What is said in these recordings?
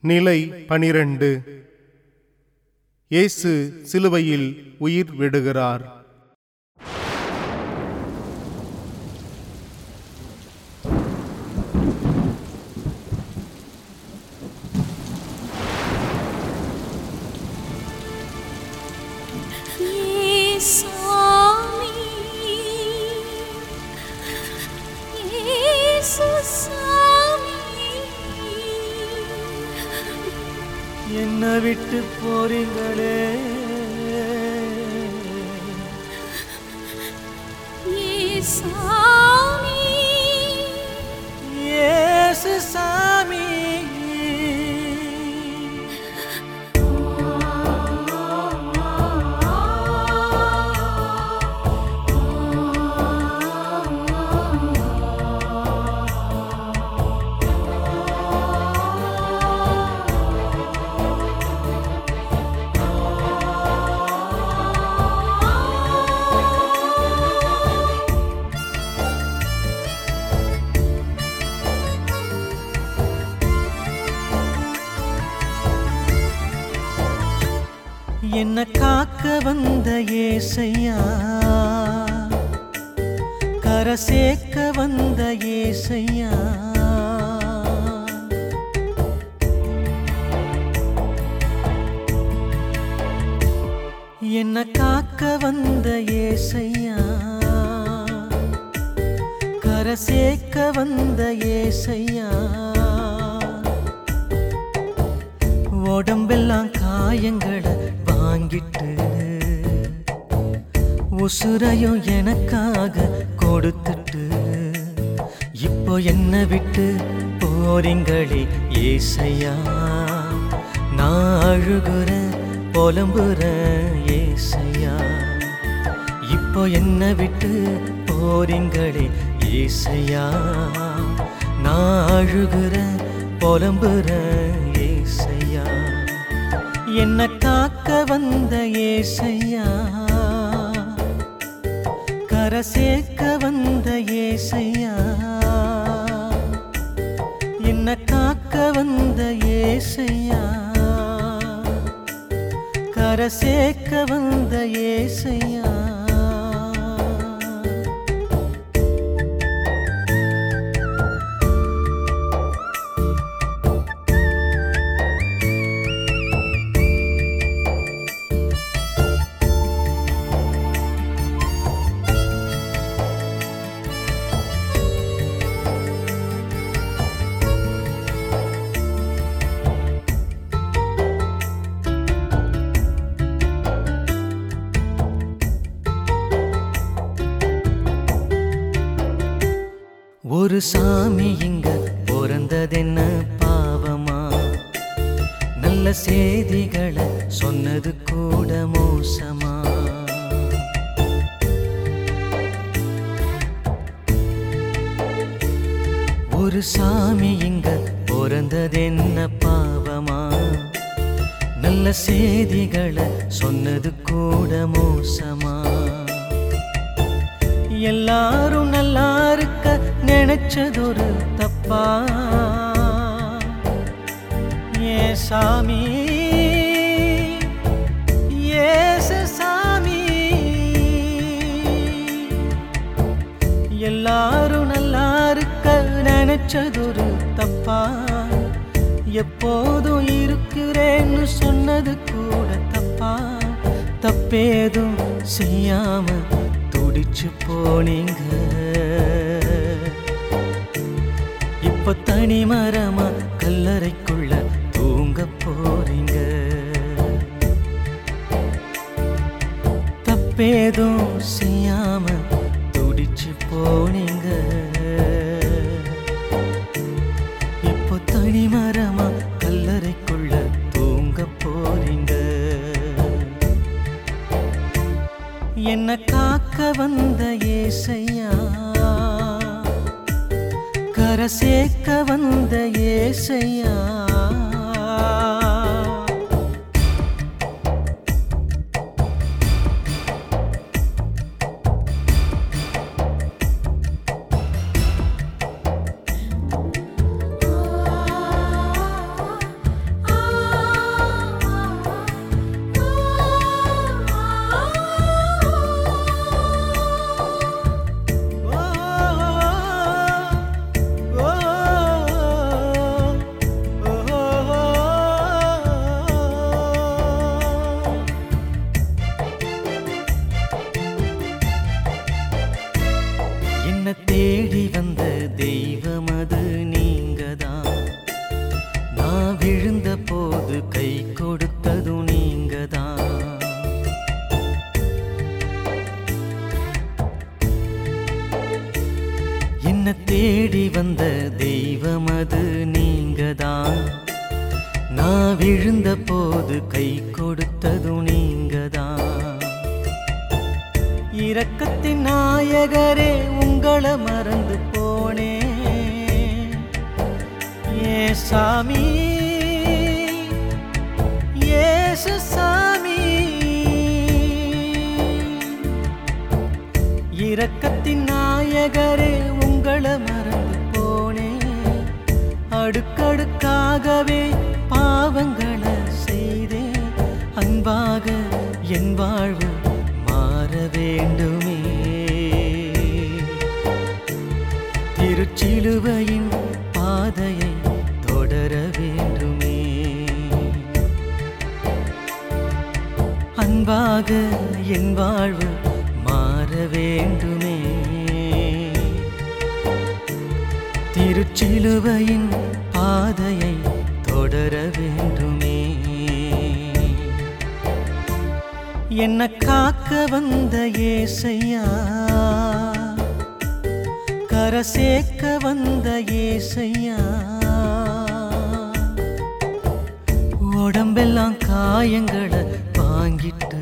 நிலை பனிரெண்டு இயேசு சிலுவையில் உயிர் விடுகிறார் இயேசுவே இயேசுவே என்ன விட்டு போறீங்களே இயேசுவே இயேசு சாமி என்ன காக்க வந்த ஏசையா கர சேர்க்க வந்த ஏசையா என்ன காக்க வந்த ஏசையா கர சேர்க்க வந்த ஏசையா உடம்பெல்லாம் காயங்களை வாங்கிட்டு உசுரையும் எனக்காக கொடுத்துட்டு இப்போ என்ன விட்டு போறீங்களே ஏசையா நான் அழுகுறேன் புலம்புறேன் ஏசையா இப்போ என்ன விட்டு போறீங்களே ஏசையா நான் அழுகுறேன் புலம்புறேன் ஏசையா என்ன காக்க வந்த ஏசையா கர சேர்க்க வந்த ஏசையா என்ன காக்க வந்த ஏசையா கர சேர்க்க வந்த ஏசையா ஒரு சாமி இங்க பிறந்ததென்ன பாவமா நல்ல செய்திகளை சொன்னது கூட மோசமா ஒரு சாமி இங்க பிறந்ததென்ன பாவமா நல்ல செய்திகளை சொன்னது கூட மோசமா எல்லாரும் நல்லா இருக்க நினைச்சதொரு தப்பா ஏ சாமி ஏசு சாமி எல்லாரும் நல்லா இருக்க நினைச்சதொரு தப்பா எப்போதும் இருக்கிறேன்னு சொன்னது கூட தப்பா தப்பேதும் செய்யாம துடிச்சு போனீங்க இப்ப தனி மரமா கல்லறைக்குள்ள தூங்க போறீங்க தப்பேதும் செய்யாம துடிச்சு போனீங்க இப்போ தனி மரமா கல்லறைக்குள்ள தூங்க போறீங்க என்ன காக்க வந்த ஏசையா கர சேர்க்க வந்த ஏசையா நீங்கதான் நான் விழுந்த போது கை கொடுத்ததும் நீங்கதான் இரக்கத்தின் நாயகரே உங்களை மறந்து போனேன் ஏ சாமி ஏசு சாமி இரக்கத்தின் நாயகரே உங்களை மறந்து போனேன் அடுக்கடுக்காகவே பாவங்களை செய்தேன் அன்பாக என் வாழ்வு மாற வேண்டுமே திருச்சிலுவையின் பாதையை தொடர வேண்டுமே அன்பாக என் வாழ்வு மாற வேண்டுமே திருச்சிலுவையின் பாதையை தொடர வேண்டுமே என்ன காக்க வந்த ஏசையா கர சேர்க்க வந்த ஏசையா உடம்பெல்லாம் காயங்களை வாங்கிட்டு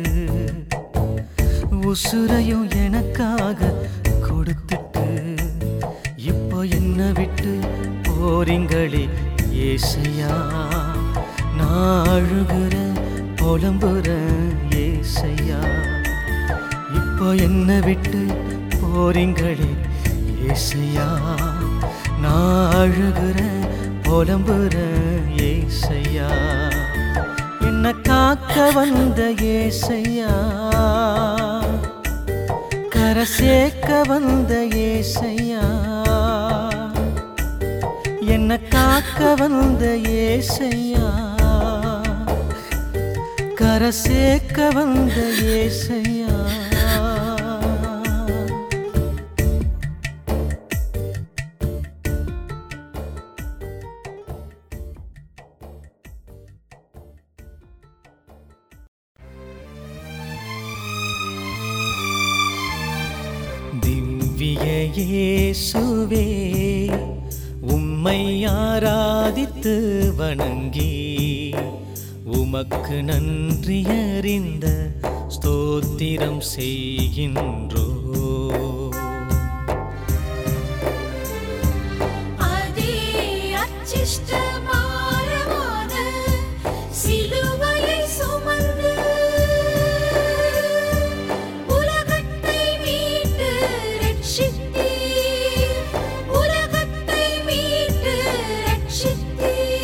உசுரையும் எனக்காக கொடுத்துட்டு இப்போ என்ன விட்டு போறீங்களே ஏசையா நான் அழுகுற புலம்புற ஏசையா இப்போ என்ன விட்டு போறீங்களே ஏசையா நான் அழுகுற புலம்புற ஏசையா என்ன காக்க வந்த ஏசையா கர சேர்க்க வந்த ஏசையா என்ன காக்க வந்த ஏசையா கர சேர்க்க வந்த ஏசையா திவ்ய இயேசுவே உம்மை ஆராதித்து வணங்கி உமக்கு நன்றி அறிந்த ஸ்தோத்திரம் செய்கின்றோ அதே அச்சிஷ்ட பாரமான சிலுவையை சுமந்து உலகத்தை மீட்டு ரட்சித்தீர் உலகத்தை மீட்டு ரட்சித்தீர்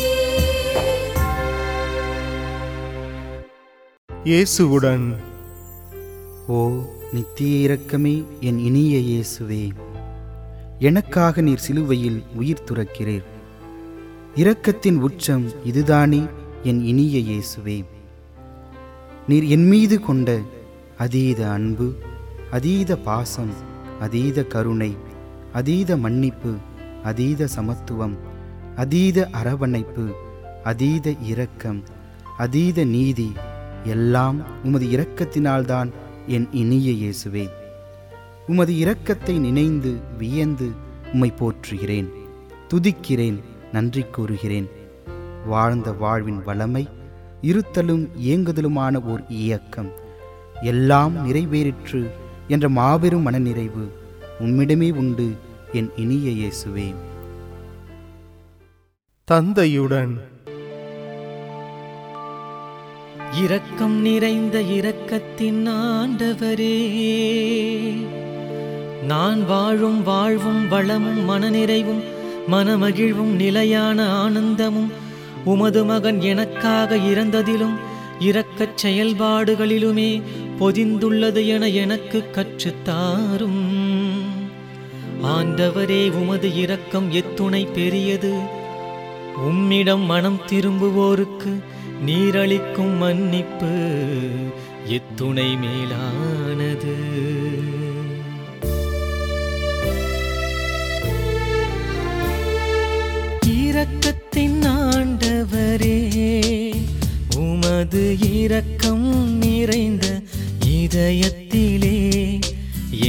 இயேசுவுடன் ஓ நித்திய இரக்கமே என் இனிய இயேசுவே எனக்காக நீர் சிலுவையில் உயிர் துறக்கிறீர் இரக்கத்தின் உச்சம் இதுதானே என் இனிய இயேசுவே நீர் என் மீது கொண்ட அதீத அன்பு அதீத பாசம் அதீத கருணை அதீத மன்னிப்பு அதீத சமத்துவம் அதீத அரவணைப்பு அதீத இரக்கம் அதீத நீதி எல்லாம் உமது இரக்கத்தினால்தான் என் இனிய இயேசுவே உமது இரக்கத்தை நினைந்து வியந்து உம்மை போற்றுகிறேன் துதிக்கிறேன் நன்றி கூறுகிறேன் வாழ்ந்த வாழ்வின் வளமை இருத்தலும் இயங்குதலுமான ஓர் இயக்கம் எல்லாம் நிறைவேறிற்று என்ற மாபெரும் மனநிறைவு உம்மிடமே உண்டு என் இனிய இயேசுவே தந்தையுடன் இரக்கம் நிறைந்த இரக்கத்தின் ஆண்டவரே நான் வாழும் வாழ்வும் வளமும் மனநிறைவும் மனமகிழ்வும் நிலையான ஆனந்தமும் உமது மகன் எனக்காக இறந்ததிலும் இரக்கச் செயல்பாடுகளிலுமே பொதிந்துள்ளது என எனக்கு கற்றுத்தாரும் ஆண்டவரே உமது இரக்கம் எத்துணை பெரியது உம்மிடம் மனம் திரும்புவோருக்கு நீரளிக்கும் மன்னிப்பு எத்துணை மேலானது இரக்கத்தின் ஆண்டவரே உமது இரக்கம் நிறைந்த இதயத்திலே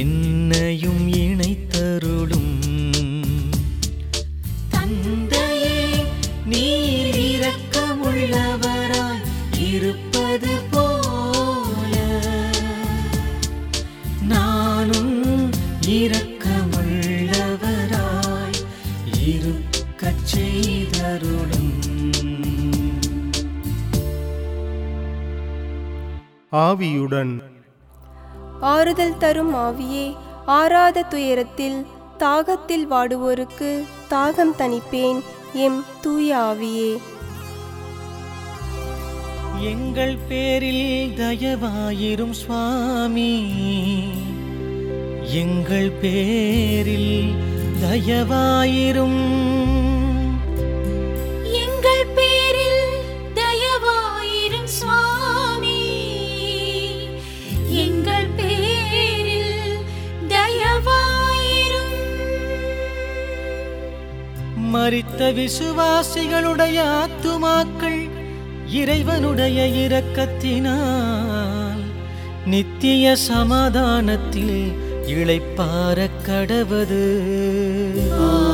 என்னையும் இணைத்தருளும் தந்தையே காத்தருளும் ஆவியுடன் ஆறுதல் தரும் ஆவியே ஆறாத துயரத்தில் தாகத்தில் வாடுவோருக்கு தாகம் தணிப்பேன் எம் தூய ஆவியே எங்கள் பேரில் தயவாயிரும் சுவாமி எங்கள் பேரில் தயவாயிரும் எங்கள் பேரில் தயவாயிரும் சுவாமி எங்கள் பேரில் தயவாயிரும் மரித்த விசுவாசிகளுடைய ஆத்துமாக்கள் இறைவனுடைய இரக்கத்தினால் நித்திய சமாதானத்தில் இளைப்பார கடவது ஆமென்